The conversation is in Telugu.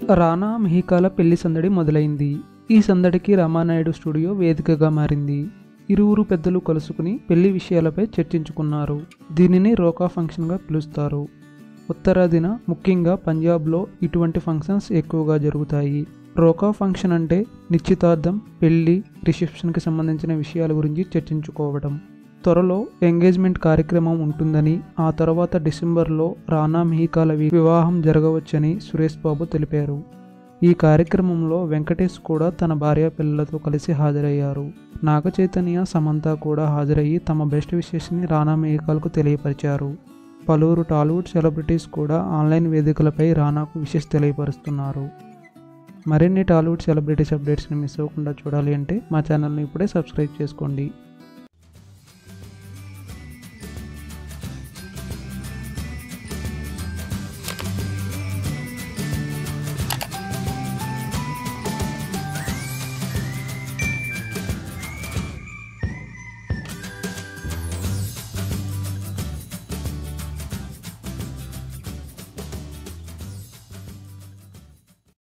రానా మిహికాల పెళ్లి సందడి మొదలైంది ఈ సందడికి రామానాయుడు స్టూడియో వేదికగా మారింది ఇరువురు పెద్దలు కలుసుకుని పెళ్లి విషయాలపై చర్చించుకున్నారు దీనిని రోకా ఫంక్షన్గా పిలుస్తారు ఉత్తరాదిన ముఖ్యంగా పంజాబ్లో ఇటువంటి ఫంక్షన్స్ ఎక్కువగా జరుగుతాయి రోకా ఫంక్షన్ అంటే నిశ్చితార్థం పెళ్లి రిసెప్షన్కి సంబంధించిన విషయాల గురించి చర్చించుకోవడం త్వరలో ఎంగేజ్మెంట్ కార్యక్రమం ఉంటుందని ఆ తర్వాత డిసెంబర్లో రానా మిహికాల వి- వివాహం జరగవచ్చని సురేష్ బాబు తెలిపారు ఈ కార్యక్రమంలో వెంకటేష్ కూడా తన భార్య పిల్లలతో కలిసి హాజరయ్యారు నాగ చైతన్య సమంత కూడా హాజరయ్యి తమ బెస్ట్ విషెస్ని రానా మిహికాల్కు తెలియపరిచారు పలువురు టాలీవుడ్ సెలబ్రిటీస్ కూడా ఆన్లైన్ వేదికలపై రానాకు విషెస్ తెలియపరుస్తున్నారు మరిన్ని టాలీవుడ్ సెలబ్రిటీస్ అప్డేట్స్ని మిస్ అవ్వకుండా చూడాలి అంటే మా ఛానల్ని ఇప్పుడే సబ్స్క్రైబ్ చేసుకోండి